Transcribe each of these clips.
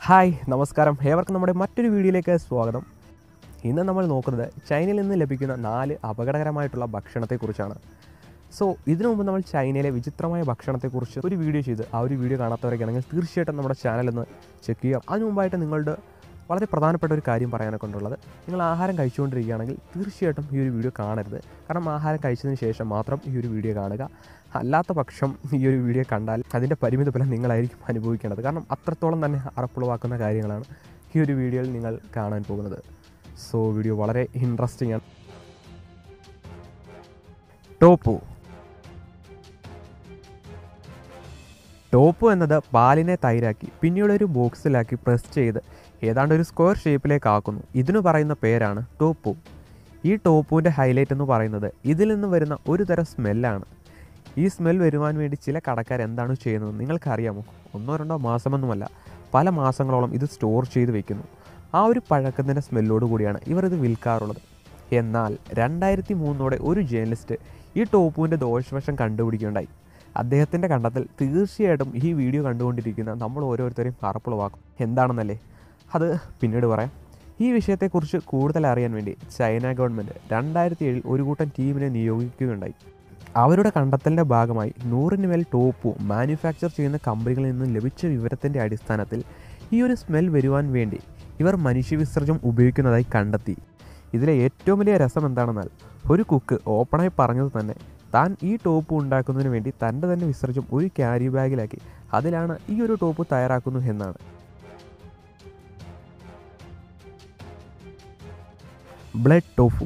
hi നമസ്കാരം ഏവർക്കും നമ്മുടെ മറ്റൊരു വീഡിയോയിലേക്ക് സ്വാഗതം ഇന്ന് നമ്മൾ നോക്കുന്നത് ചൈനയിൽ നിന്ന് ലഭിക്കുന്ന നാല് അപകടകരമായിട്ടുള്ള ഭക്ഷണത്തെക്കുറിച്ചാണ് സോ ഇതിനു മുമ്പ് നമ്മൾ ചൈനയിലെ വിചിത്രമായ ഭക്ഷണത്തെക്കുറിച്ച് ഒരു വീഡിയോ ചെയ്ത് ആ ഒരു വീഡിയോ കാണാത്തവരൊക്കെയാണെങ്കിൽ തീർച്ചയായിട്ടും നമ്മുടെ ചാനൽ ഒന്ന് ചെക്ക് ചെയ്യുക അതിനു മുമ്പായിട്ട് നിങ്ങളുടെ വളരെ പ്രധാനപ്പെട്ട ഒരു കാര്യം പറയാനൊക്കെ ഉള്ളത് നിങ്ങൾ ആഹാരം കഴിച്ചുകൊണ്ടിരിക്കുകയാണെങ്കിൽ തീർച്ചയായിട്ടും ഈ ഒരു വീഡിയോ കാണരുത് കാരണം ആഹാരം കഴിച്ചതിന് ശേഷം മാത്രം ഈ ഒരു വീഡിയോ കാണുക അല്ലാത്ത പക്ഷം ഈ ഒരു വീഡിയോ കണ്ടാൽ അതിൻ്റെ പരിമിത ഫലം നിങ്ങളായിരിക്കും അനുഭവിക്കേണ്ടത് കാരണം അത്രത്തോളം തന്നെ അറപ്പുളവാക്കുന്ന കാര്യങ്ങളാണ് ഈ ഒരു വീഡിയോയിൽ നിങ്ങൾ കാണാൻ പോകുന്നത് സോ വീഡിയോ വളരെ ഇൻട്രസ്റ്റിംഗ് ആണ് ടോപ്പു ടോപ്പു എന്നത് പാലിനെ തൈരാക്കി പിന്നീട് ഒരു ബോക്സിലാക്കി പ്രസ് ചെയ്ത് ഏതാണ്ട് ഒരു സ്ക്വയർ ഷേപ്പിലേക്ക് ആക്കുന്നു ഇതിനു പറയുന്ന പേരാണ് ടോപ്പു ഈ ടോപ്പുവിൻ്റെ ഹൈലൈറ്റ് എന്ന് പറയുന്നത് ഇതിൽ നിന്ന് വരുന്ന ഒരു തരം സ്മെല്ലാണ് ഈ സ്മെൽ വരുവാൻ വേണ്ടി ചില കടക്കാർ എന്താണ് ചെയ്യുന്നത് നിങ്ങൾക്കറിയാമോ ഒന്നോ രണ്ടോ മാസമൊന്നുമല്ല പല മാസങ്ങളോളം ഇത് സ്റ്റോർ ചെയ്ത് വെക്കുന്നു ആ ഒരു പഴക്കത്തിൻ്റെ സ്മെല്ലോട് കൂടിയാണ് ഇവർ ഇത് വിൽക്കാറുള്ളത് എന്നാൽ രണ്ടായിരത്തി മൂന്നോടെ ഒരു ജേർണലിസ്റ്റ് ഈ ടോപ്പുവിൻ്റെ ദോഷവശം കണ്ടുപിടിക്കുകയുണ്ടായി അദ്ദേഹത്തിൻ്റെ കണ്ടെത്തൽ തീർച്ചയായിട്ടും ഈ വീഡിയോ കണ്ടുകൊണ്ടിരിക്കുന്ന നമ്മൾ ഓരോരുത്തരെയും അറപ്പുളവാക്കും എന്താണെന്നല്ലേ അത് പിന്നീട് പറയാം ഈ വിഷയത്തെക്കുറിച്ച് കൂടുതൽ അറിയാൻ വേണ്ടി ചൈന ഗവൺമെൻറ് രണ്ടായിരത്തി ഏഴിൽ ഒരു കൂട്ടം ടീമിനെ നിയോഗിക്കുകയുണ്ടായി അവരുടെ കണ്ടെത്തലിൻ്റെ ഭാഗമായി നൂറിന് മേൽ ടോപ്പു മാനുഫാക്ചർ ചെയ്യുന്ന കമ്പനികളിൽ നിന്ന് ലഭിച്ച വിവരത്തിൻ്റെ അടിസ്ഥാനത്തിൽ ഈ ഒരു സ്മെൽ വരുവാൻ വേണ്ടി ഇവർ മനുഷ്യവിസർജ്യം ഉപയോഗിക്കുന്നതായി കണ്ടെത്തി ഇതിലെ ഏറ്റവും വലിയ രസം എന്താണെന്നാൽ ഒരു കുക്ക് ഓപ്പണായി പറഞ്ഞത് തന്നെ താൻ ഈ ടോപ്പ് ഉണ്ടാക്കുന്നതിന് വേണ്ടി തൻ്റെ തന്നെ വിസർജ്യം ഒരു ക്യാരി ബാഗിലാക്കി അതിലാണ് ഈ ഒരു ടോപ്പ് തയ്യാറാക്കുന്നു എന്നാണ് ബ്ലഡ് ടോഫു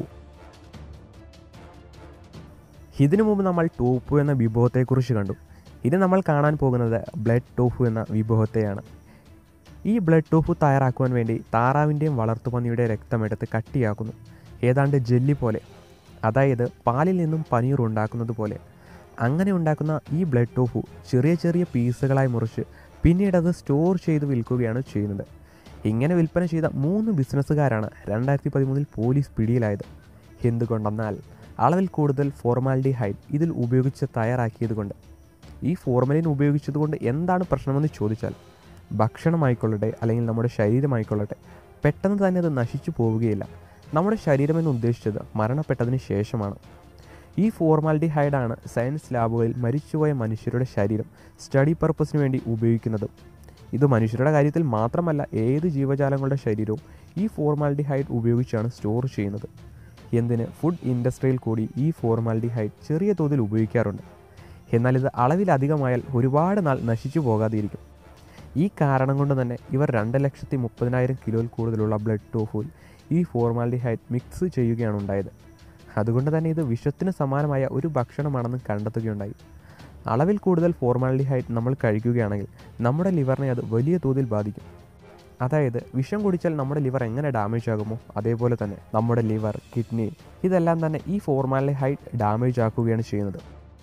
ഇതിനു മുമ്പ് നമ്മൾ ടോഫു എന്ന വിഭവത്തെക്കുറിച്ച് കണ്ടു ഇനി നമ്മൾ കാണാൻ പോകുന്നത് ബ്ലഡ് ടോഫു എന്ന വിഭവത്തെയാണ് ഈ ബ്ലഡ് ടോഫു തയ്യാറാക്കുവാൻ വേണ്ടി താറാവിൻ്റെയും വളർത്തുപന്നിയുടെ രക്തമെടുത്ത് കട്ടിയാക്കുന്നു ഏതാണ്ട് ജെല്ലി പോലെ അതായത് പാലിൽ നിന്നും പനീർ ഉണ്ടാക്കുന്നത് പോലെ അങ്ങനെ ഉണ്ടാക്കുന്ന ഈ ബ്ലഡ് ടോഫു ചെറിയ ചെറിയ പീസുകളായി മുറിച്ച് പിന്നീട് അത് സ്റ്റോർ ചെയ്ത് വിൽക്കുകയാണ് ചെയ്യുന്നത് ഇങ്ങനെ വിൽപ്പന ചെയ്ത മൂന്ന് ബിസിനസ്സുകാരാണ് രണ്ടായിരത്തി പതിമൂന്നിൽ പോലീസ് പിടിയിലായത് എന്തുകൊണ്ടെന്നാൽ അളവിൽ കൂടുതൽ ഫോർമാലിറ്റിഹൈഡ് ഇതിൽ ഉപയോഗിച്ച് തയ്യാറാക്കിയതുകൊണ്ട് ഈ ഫോർമലിൻ ഉപയോഗിച്ചതുകൊണ്ട് എന്താണ് പ്രശ്നമെന്ന് ചോദിച്ചാൽ ഭക്ഷണമായിക്കൊള്ളട്ടെ അല്ലെങ്കിൽ നമ്മുടെ ശരീരമായിക്കൊള്ളട്ടെ പെട്ടെന്ന് തന്നെ അത് നശിച്ചു പോവുകയില്ല നമ്മുടെ ശരീരമെന്ന് ഉദ്ദേശിച്ചത് മരണപ്പെട്ടതിന് ശേഷമാണ് ഈ ഫോർമാലിറ്റിഹൈഡാണ് സയൻസ് ലാബുകളിൽ മരിച്ചുപോയ മനുഷ്യരുടെ ശരീരം സ്റ്റഡി പർപ്പസിന് വേണ്ടി ഉപയോഗിക്കുന്നത് ഇത് മനുഷ്യരുടെ കാര്യത്തിൽ മാത്രമല്ല ഏത് ജീവജാലങ്ങളുടെ ശരീരവും ഈ ഫോർമാലിറ്റിഹൈഡ് ഉപയോഗിച്ചാണ് സ്റ്റോർ ചെയ്യുന്നത് എന്തിന് ഫുഡ് ഇൻഡസ്ട്രിയിൽ കൂടി ഈ ഫോർമാലിറ്റിഹൈഡ് ചെറിയ തോതിൽ ഉപയോഗിക്കാറുണ്ട് എന്നാൽ ഇത് അളവിലധികമായാൽ ഒരുപാട് നാൾ നശിച്ചു പോകാതിരിക്കും ഈ കാരണം കൊണ്ട് തന്നെ ഇവർ രണ്ട് ലക്ഷത്തി മുപ്പതിനായിരം കിലോയിൽ കൂടുതലുള്ള ബ്ലഡ് ടോഫുൽ ഈ ഫോർമാലിറ്റിഹൈഡ് മിക്സ് ചെയ്യുകയാണ് ഉണ്ടായത് അതുകൊണ്ട് തന്നെ ഇത് വിഷത്തിന് സമാനമായ ഒരു ഭക്ഷണമാണെന്ന് കണ്ടെത്തുകയുണ്ടായി അളവിൽ കൂടുതൽ ഫോർമാലിറ്റിഹൈഡ് നമ്മൾ കഴിക്കുകയാണെങ്കിൽ നമ്മുടെ ലിവറിനെ അത് വലിയ തോതിൽ ബാധിക്കും അതായത് വിഷം കുടിച്ചാൽ നമ്മുടെ ലിവർ എങ്ങനെ ഡാമേജ് ആകുമോ അതേപോലെ തന്നെ നമ്മുടെ ലിവർ കിഡ്നി ഇതെല്ലാം തന്നെ ഈ ഫോർമാലിറ്റിഹൈഡ് ഡാമേജ് ആക്കുകയാണ് ചെയ്യുന്നത്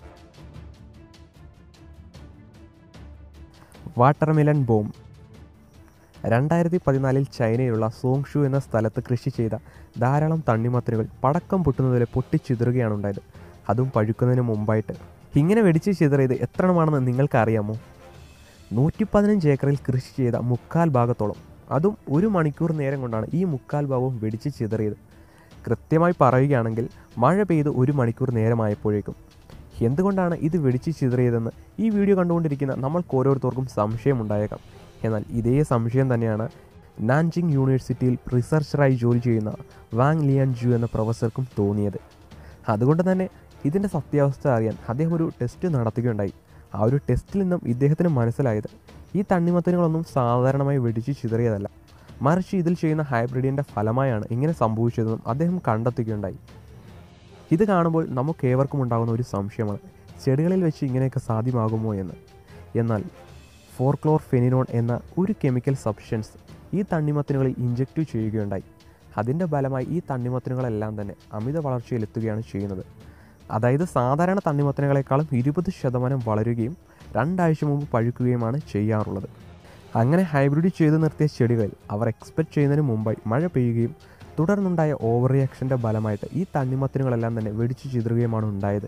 വാട്ടർമെലൻ ബോംബ് രണ്ടായിരത്തി പതിനാലിൽ ചൈനയിലുള്ള സോങ്ഷു എന്ന സ്ഥലത്ത് കൃഷി ചെയ്ത ധാരാളം തണ്ണിമത്തനുകൾ പടക്കം പൊട്ടുന്നതുപോലെ പൊട്ടിച്ചിതറുകയാണ് ഉണ്ടായത് അതും പഴുക്കുന്നതിന് മുമ്പായിട്ട് ഇങ്ങനെ വെടിച്ച് ചിതറിയത് എത്രമാണെന്ന് നിങ്ങൾക്ക് അറിയാമോ നൂറ്റി പതിനഞ്ച് ഏക്കറിൽ കൃഷി ചെയ്ത മുക്കാൽ ഭാഗത്തോളം അതും ഒരു മണിക്കൂർ നേരം കൊണ്ടാണ് ഈ മുക്കാൽ ഭാഗവും വെടിച്ച് ചിതറിയത് കൃത്യമായി പറയുകയാണെങ്കിൽ മഴ പെയ്ത് ഒരു മണിക്കൂർ നേരമായപ്പോഴേക്കും എന്തുകൊണ്ടാണ് ഇത് വെടിച്ച് ചിതറിയതെന്ന് ഈ വീഡിയോ കണ്ടുകൊണ്ടിരിക്കുന്ന നമ്മൾക്ക് ഓരോരുത്തർക്കും സംശയമുണ്ടായേക്കാം എന്നാൽ ഇതേ സംശയം തന്നെയാണ് നാൻജിങ് യൂണിവേഴ്സിറ്റിയിൽ റിസർച്ചറായി ജോലി ചെയ്യുന്ന വാങ് ലിയാൻ ജു എന്ന പ്രൊഫസർക്കും തോന്നിയത് അതുകൊണ്ട് തന്നെ ഇതിൻ്റെ സത്യാവസ്ഥ അറിയാൻ അദ്ദേഹം ഒരു ടെസ്റ്റ് നടത്തുകയുണ്ടായി ആ ഒരു ടെസ്റ്റിൽ നിന്നും ഇദ്ദേഹത്തിന് മനസ്സിലായത് ഈ തണ്ണിമത്തനുകളൊന്നും സാധാരണമായി വെടിച്ച് ചിതറിയതല്ല മറിച്ച് ഇതിൽ ചെയ്യുന്ന ഹൈബ്രിഡിൻ്റെ ഫലമായാണ് ഇങ്ങനെ സംഭവിച്ചതെന്നും അദ്ദേഹം കണ്ടെത്തുകയുണ്ടായി ഇത് കാണുമ്പോൾ നമുക്ക് ഏവർക്കും ഉണ്ടാകുന്ന ഒരു സംശയമാണ് ചെടികളിൽ വെച്ച് ഇങ്ങനെയൊക്കെ സാധ്യമാകുമോ എന്ന് എന്നാൽ ഫോർക്ലോർ ഫെനിനോൺ എന്ന ഒരു കെമിക്കൽ സബ്സ്റ്റൻസ് ഈ തണ്ണിമത്തനുകളിൽ ഇഞ്ചക്റ്റ് ചെയ്യുകയുണ്ടായി അതിൻ്റെ ഫലമായി ഈ തണ്ണിമത്തനുകളെല്ലാം തന്നെ അമിത വളർച്ചയിലെത്തുകയാണ് ചെയ്യുന്നത് അതായത് സാധാരണ തണ്ണിമത്തനുകളെക്കാളും ഇരുപത് ശതമാനം വളരുകയും രണ്ടാഴ്ച മുമ്പ് പഴുക്കുകയുമാണ് ചെയ്യാറുള്ളത് അങ്ങനെ ഹൈബ്രിഡ് ചെയ്തു നിർത്തിയ ചെടികളിൽ അവർ എക്സ്പെക്ട് ചെയ്യുന്നതിന് മുമ്പായി മഴ പെയ്യുകയും തുടർന്നുണ്ടായ ഓവർ റിയാക്ഷൻ്റെ ഫലമായിട്ട് ഈ തണ്ണിമത്തനുകളെല്ലാം തന്നെ വെടിച്ചു ചിതറുകയുമാണ് ഉണ്ടായത്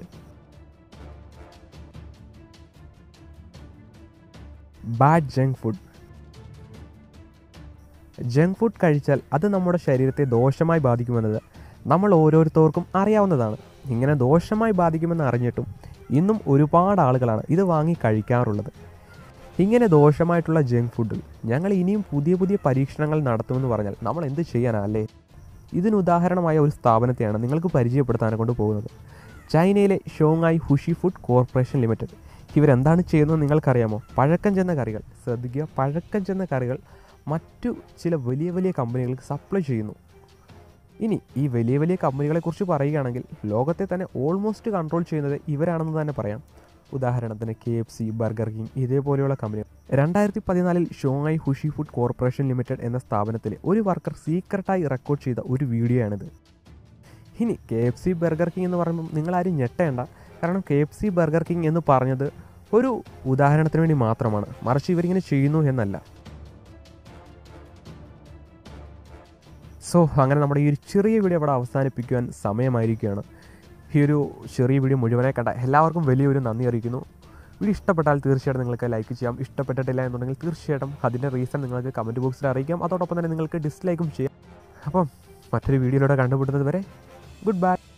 bad junk food junk food കഴിച്ചാൽ അത് നമ്മുടെ ശരീരത്തെ ദോഷമായി ബാധിക്കുമെന്നത് നമ്മൾ ഓരോരുത്തർക്കും അറിയാവുന്നതാണ് ഇങ്ങനെ ദോഷമായി ബാധിക്കുമെന്ന് അറിഞ്ഞിട്ടും ഇന്നും ഒരുപാട് ആളുകളാണ് ഇത് വാങ്ങി കഴിക്കാറുള്ളത് ഇങ്ങനെ ദോഷമായിട്ടുള്ള ജങ്ക് ഫുഡ് ഞങ്ങൾ ഇനിയും പുതിയ പുതിയ പരീക്ഷണങ്ങൾ നടത്തുമെന്ന് പറഞ്ഞാൽ നമ്മൾ എന്ത് ചെയ്യാനാ അല്ലേ ഇതിന് ഉദാഹരണമായ ഒരു സ്ഥാപനത്തെയാണ് നിങ്ങൾക്ക് പരിചയപ്പെടുത്താൻ കൊണ്ട് പോകുന്നത് ചൈനയിലെ Shanghai Husi food corporation limited ഇവരെന്താണ് ചെയ്യുന്നത് നിങ്ങൾക്കറിയാമോ പഴക്കം ചെന്ന കറികൾ ശ്രദ്ധിക്കുക പഴക്കം ചെന്ന കറികൾ മറ്റു ചില വലിയ വലിയ കമ്പനികൾക്ക് സപ്ലൈ ചെയ്യുന്നു ഇനി ഈ വലിയ വലിയ കമ്പനികളെക്കുറിച്ച് പറയുകയാണെങ്കിൽ ലോകത്തെ തന്നെ ഓൾമോസ്റ്റ് കൺട്രോൾ ചെയ്യുന്നത് ഇവരാണെന്ന് തന്നെ പറയാം ഉദാഹരണത്തിന് K F C Burger King ഇതേപോലെയുള്ള കമ്പനികൾ രണ്ടായിരത്തി പതിനാലിൽ Shanghai Husi food corporation limited എന്ന സ്ഥാപനത്തിലെ ഒരു വർക്കർ സീക്രട്ടായി റെക്കോർഡ് ചെയ്ത ഒരു വീഡിയോയാണിത് ഇനി K F C Burger King എന്ന് പറയുമ്പോൾ നിങ്ങളാരും ഞെട്ടേണ്ട കാരണം K F C Burger King എന്ന് പറഞ്ഞത് ഒരു ഉദാഹരണത്തിന് വേണ്ടി മാത്രമാണ് മറിച്ച് ഇവരിങ്ങനെ ചെയ്യുന്നു എന്നല്ല സോ അങ്ങനെ നമ്മുടെ ഈ ഒരു ചെറിയ വീഡിയോ അവിടെ അവസാനിപ്പിക്കുവാൻ സമയമായിരിക്കുകയാണ് ഈ ഒരു ചെറിയ വീഡിയോ മുഴുവനായി കണ്ട എല്ലാവർക്കും വലിയൊരു നന്ദി അറിയിക്കുന്നു വീഡിയോ ഇഷ്ടപ്പെട്ടാൽ തീർച്ചയായിട്ടും നിങ്ങൾക്ക് ലൈക്ക് ചെയ്യാം ഇഷ്ടപ്പെട്ടിട്ടില്ല എന്നുണ്ടെങ്കിൽ തീർച്ചയായിട്ടും അതിൻ്റെ റീസൺ നിങ്ങൾക്ക് കമൻറ്റ് ബോക്സിൽ അറിയിക്കാം അതോടൊപ്പം തന്നെ നിങ്ങൾക്ക് ഡിസ്ലൈക്കും ചെയ്യാം അപ്പം മറ്റൊരു വീഡിയോയിലൂടെ കണ്ടുപിടുന്നത് വരെ ഗുഡ് ബൈ